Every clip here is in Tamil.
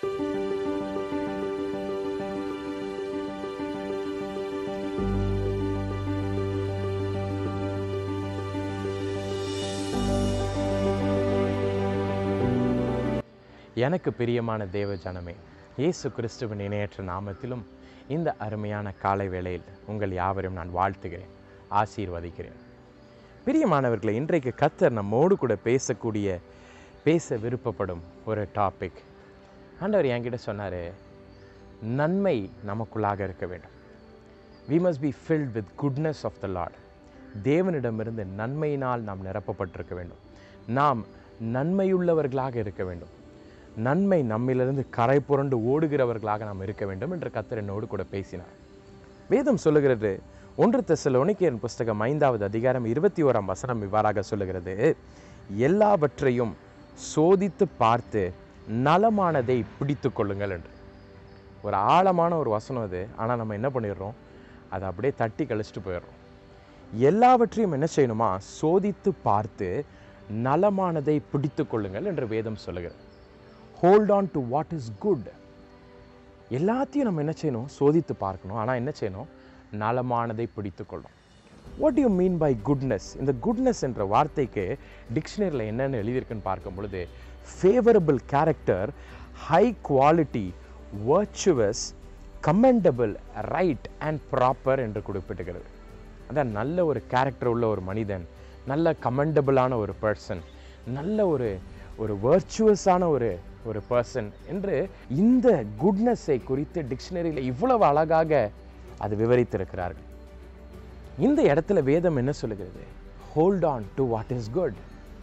எனக்கு பிரியமான தேவ ஜனமே இயேசு கிறிஸ்துவின் இணையற்ற நாமத்திலும் இந்த அருமையான காலை வேளையில் உங்கள் யாவரையும் நான் வாழ்த்துகிறேன் ஆசீர்வதிக்கிறேன் பிரியமானவர்களை இன்றைக்கு கத்தர் நம்மோடு கூட பேசக்கூடிய பேச விருப்பப்படும் ஒரு டாபிக் ஆண்டவர் என்கிட்ட சொன்னார் நன்மை நமக்குள்ளாக இருக்க வேண்டும் we must be filled with goodness of the Lord தேவனிடமிருந்து நன்மையினால் நாம் நிரப்பப்பட்டிருக்க வேண்டும் நாம் நன்மையுள்ளவர்களாக இருக்க வேண்டும் நன்மை நம்மிலிருந்து கரை புரண்டு ஓடுகிறவர்களாக நாம் இருக்க வேண்டும் என்று கத்தர் என்னோடு கூட பேசினார் வேதம் சொல்லுகிறது ஒன்று தெசலோனிக்கேயன் புஸ்தகம் ஐந்தாவது அதிகாரம் இருபத்தி ஓராம் வசனம் இவ்வாறாக சொல்லுகிறது எல்லாவற்றையும் சோதித்து பார்த்து நலமானதை பிடித்து கொள்ளுங்கள் என்று ஒரு ஆழமான ஒரு வசனம் அது ஆனால் நம்ம என்ன பண்ணிடுறோம் அதை அப்படியே தட்டி கழிச்சிட்டு போயிடுறோம் எல்லாவற்றையும் என்ன செய்யணுமா சோதித்து பார்த்து நலமானதை பிடித்து கொள்ளுங்கள் என்று வேதம் சொல்லுகிறது hold on to what is good எல்லாத்தையும் நம்ம என்ன செய்யணும் சோதித்து பார்க்கணும் ஆனால் என்ன செய்யணும் நலமானதை பிடித்து கொள்ளணும் what you mean by goodness இந்த குட்னஸ் என்ற வார்த்தைக்கு டிக்ஷனரியில் என்னென்னு எழுதியிருக்குன்னு பார்க்கும் பொழுது favourable character high quality virtuous commendable right and proper என்று குறிப்பிட்டுகிறது அதான் நல்ல ஒரு கேரக்டர் உள்ள ஒரு மனிதன் நல்ல கமெண்டபிளான ஒரு பர்சன் நல்ல ஒரு ஒரு வர்ச்சுவஸான ஒரு ஒரு பர்சன் என்று இந்த குட்னஸை குறித்து டிக்ஷனரியில் இவ்வளவு அழகாக அது விவரித்திருக்கிறார்கள் இந்த இடத்துல வேதம் என்ன சொல்லுகிறது hold on to what is good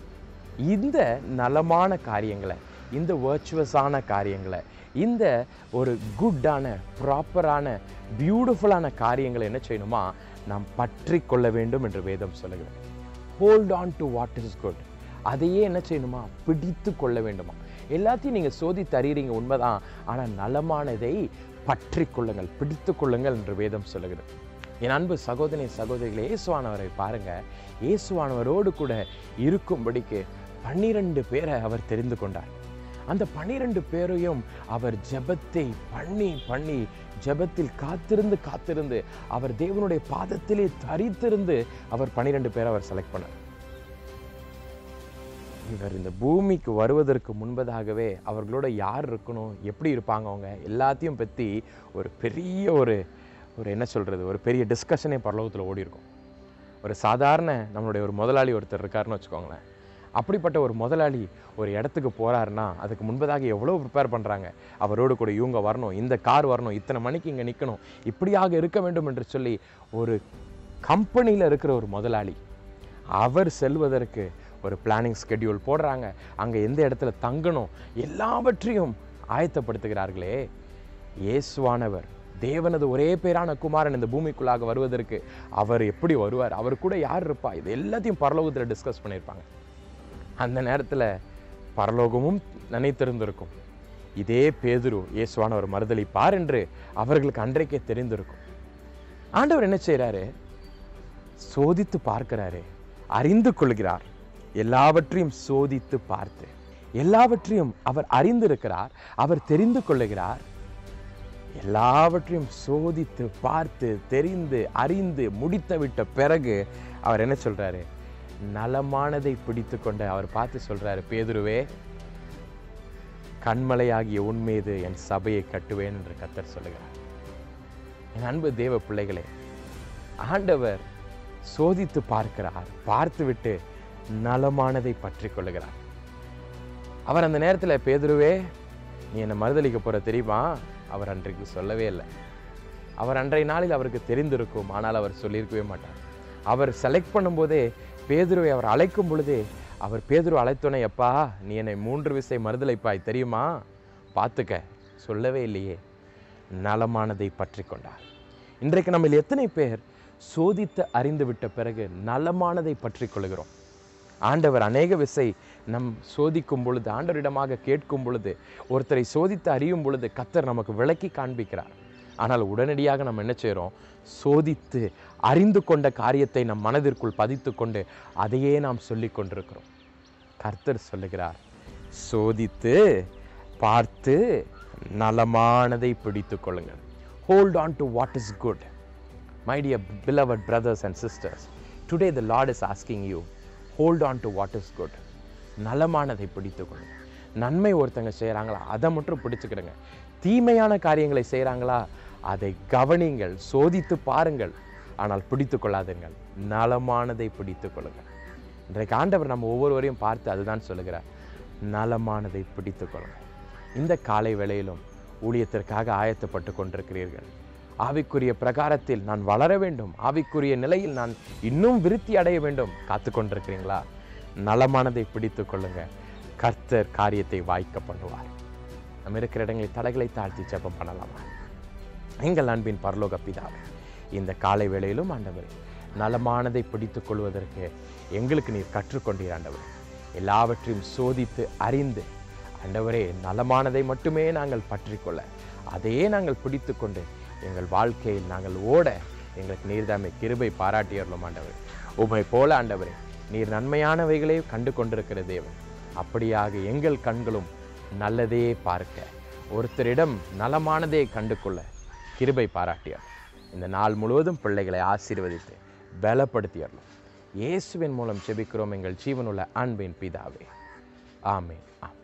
இந்த நலமான காரியங்களை இந்த வர்ச்சுவஸான காரியங்களை இந்த ஒரு குட்டான ப்ராப்பரான பியூட்டிஃபுல்லான காரியங்களை என்ன செய்யணுமா நாம் பற்றி கொள்ள வேண்டும் என்று வேதம் சொல்லுகிறது hold on to what is good அதையே என்ன செய்யணுமா பிடித்து கொள்ள வேண்டுமா எல்லாத்தையும் நீங்கள் சோதித்து அறியறீங்க உண்மைதான் ஆனால் நலமானதை பற்றி கொள்ளுங்கள் பிடித்து கொள்ளுங்கள் என்று வேதம் சொல்லுகிறது என் அன்பு சகோதரி சகோதரிகளை இயேசுவானவரை பாருங்க இயேசுவானவரோடு கூட இருக்கும்படிக்கு பன்னிரண்டு பேரை அவர் தெரிந்து கொண்டார் அந்த பன்னிரண்டு பேரையும் அவர் ஜெபத்தை பண்ணி பண்ணி ஜெபத்தில் காத்திருந்து காத்திருந்து அவர் தேவனுடைய பாதத்திலே தரித்திருந்து அவர் பன்னிரண்டு பேரை அவர் செலக்ட் பண்ணார் இவர் இந்த பூமிக்கு வருவதற்கு முன்பதாகவே அவர்களோட யார் இருக்கணும் எப்படி இருப்பாங்க அவங்க எல்லாத்தையும் பற்றி ஒரு பெரிய ஒரு ஒரு என்ன சொல்கிறது ஒரு பெரிய டிஸ்கஷனே பரலோகத்தில் ஓடி இருக்கும் ஒரு சாதாரண நம்மளுடைய ஒரு முதலாளி ஒருத்தர் இருக்காருன்னு வச்சுக்கோங்களேன் அப்படிப்பட்ட ஒரு முதலாளி ஒரு இடத்துக்கு போகிறாருன்னா அதுக்கு முன்பதாக எவ்வளோ ப்ரிப்பேர் பண்ணுறாங்க அவரோடு கூட இவங்க வரணும் இந்த கார் வரணும் இத்தனை மணிக்கு இங்கே நிற்கணும் இப்படியாக இருக்க வேண்டும் என்று சொல்லி ஒரு கம்பெனியில் இருக்கிற ஒரு முதலாளி அவர் செல்வதற்கு ஒரு பிளானிங் ஸ்கெடியூல் போடுறாங்க அங்கே எந்த இடத்துல தங்கணும் எல்லாவற்றையும் ஆயத்தப்படுத்துகிறார்களே இயேசுவானவர் தேவனது ஒரே பேரான குமாரன் இந்த பூமிக்குள்ளாக வருவதற்கு அவர் எப்படி வருவார் அவர் கூட யார் இருப்பா இது எல்லாத்தையும் பரலோகத்தில் டிஸ்கஸ் பண்ணியிருப்பாங்க அந்த நேரத்தில் பரலோகமும் நினைத்திருந்திருக்கும் இதே பேதுரு இயேசுவானவர் மறுதளிப்பார் என்று அவர்களுக்கு அன்றைக்கே தெரிந்திருக்கும் ஆண்டவர் என்ன செய்கிறாரு சோதித்து பார்க்கிறாரு அறிந்து கொள்கிறார் எல்லாவற்றையும் சோதித்து பார்த்து எல்லாவற்றையும் அவர் அறிந்திருக்கிறார் அவர் தெரிந்து கொள்ளுகிறார் எல்லாவற்றையும் சோதித்து பார்த்து தெரிந்து அறிந்து முடித்து விட்ட பிறகு அவர் என்ன சொல்றாரு நலமானதை பிடித்து கொண்டு அவர் பார்த்து சொல்றாரு பேதுருவே கண்மலையாகிய உன்மீது என் சபையை கட்டுவேன் என்று கத்தர் சொல்லுகிறார் என் அன்பு தேவ பிள்ளைகளே ஆண்டவர் சோதித்து பார்க்கிறார் பார்த்துவிட்டு நலமானதை பற்றி கொள்ளுகிறார் அவர் அந்த நேரத்தில் பேதுருவே நீ என்னை மறுதளிக்க போற தெரியுமா அவர் அன்றைக்கு சொல்லவே இல்லை அவர் அன்றைய நாளில் அவருக்கு தெரிந்திருக்கும் ஆனால் அவர் சொல்லியிருக்கவே மாட்டார் அவர் செலக்ட் பண்ணும்போதே பேதுருவை அவர் அழைக்கும் பொழுதே அவர் பேதுரு அழைத்தோனே எப்பா நீ என்னை மூன்று விசை மறுதலைப்பாய் தெரியுமா பார்த்துக்க சொல்லவே இல்லையே நலமானதை பற்றி கொண்டார் இன்றைக்கு நம்ம எத்தனை பேர் சோதித்து அறிந்து விட்ட பிறகு நலமானதை பற்றி கொள்கிறோம் ஆண்டவர் அநேக விசை நம் சோதிக்கும் பொழுது ஆண்டவரிடமாக கேட்கும் பொழுது ஒருத்தரை சோதித்து அறியும் பொழுது கத்தர் நமக்கு விளக்கி காண்பிக்கிறார் ஆனால் உடனடியாக நம்ம என்ன செய்கிறோம் சோதித்து அறிந்து கொண்ட காரியத்தை நம் மனதிற்குள் பதித்து கொண்டு அதையே நாம் சொல்லி கொண்டிருக்கிறோம் கர்த்தர் சொல்லுகிறார் சோதித்து பார்த்து நலமானதை பிடித்துக் கொள்ளுங்கள் hold on to what is good my dear beloved brothers and sisters today the lord is asking you hold on to what is good நலமானதை பிடித்துக் கொள்ளுங்க நன்மை ஒருத்தங்க செய்கிறாங்களா அதை மட்டும் பிடிச்சுக்கிடுங்க தீமையான காரியங்களை செய்கிறாங்களா அதை கவனிங்கள் சோதித்து பாருங்கள் ஆனால் பிடித்து கொள்ளாதுங்கள் நலமானதை பிடித்துக் கொள்ளுங்கள் இன்றைக்கு ஆண்டவர் நம்ம ஒவ்வொருவரையும் பார்த்து அதுதான் சொல்லுகிறார் நலமானதை பிடித்துக் கொள்ளுங்கள் இந்த காலை வேளையிலும் ஊழியத்திற்காக ஆயத்தப்பட்டு கொண்டிருக்கிறீர்கள் ஆவிக்குரிய பிரகாரத்தில் நான் வளர வேண்டும் ஆவிக்குரிய நிலையில் நான் இன்னும் விருத்தி அடைய வேண்டும் காத்து கொண்டிருக்கிறீங்களா நலமானதை பிடித்து கொள்ளுங்க கர்த்தர் காரியத்தை வாய்க்க பண்ணுவார் நம்ம இருக்கிற இடங்களில் தலைகளை தாழ்த்தி ஜெபம் பண்ணலாமா எங்கள் அன்பின் பரலோக பிதாவே இந்த காலை வேளையிலும் ஆண்டவரே நலமானதை பிடித்துக் கொள்வதற்கு எங்களுக்கு நீர் கற்றுக்கொண்டீர் ஆண்டவரே எல்லாவற்றையும் சோதித்து அறிந்து ஆண்டவரே நலமானதை மட்டுமே நாங்கள் பற்றிக்கொள்ள அதையே நாங்கள் பிடித்துக்கொண்டு எங்கள் வாழ்க்கையில் நாங்கள் ஓட எங்களுக்கு நீர்தாமை கிருபை பாராட்டியறலும் ஆண்டவர் உமை போல ஆண்டவரே நீர் நன்மையானவைகளே கண்டு கொண்டிருக்கிற தேவன் அப்படியாக எங்கள் கண்களும் நல்லதே பார்க்க ஒருத்தரிடம் நலமானதே கண்டு கொள்ள கிருபை பாராட்டியார் இந்த நாள் முழுவதும் பிள்ளைகளை ஆசீர்வதித்து பலப்படுத்தியறலும் இயேசுவின் மூலம் செபிக்கிறோம் எங்கள் ஜீவனுள்ள அன்பின் பிதாவே ஆமென் ஆமென்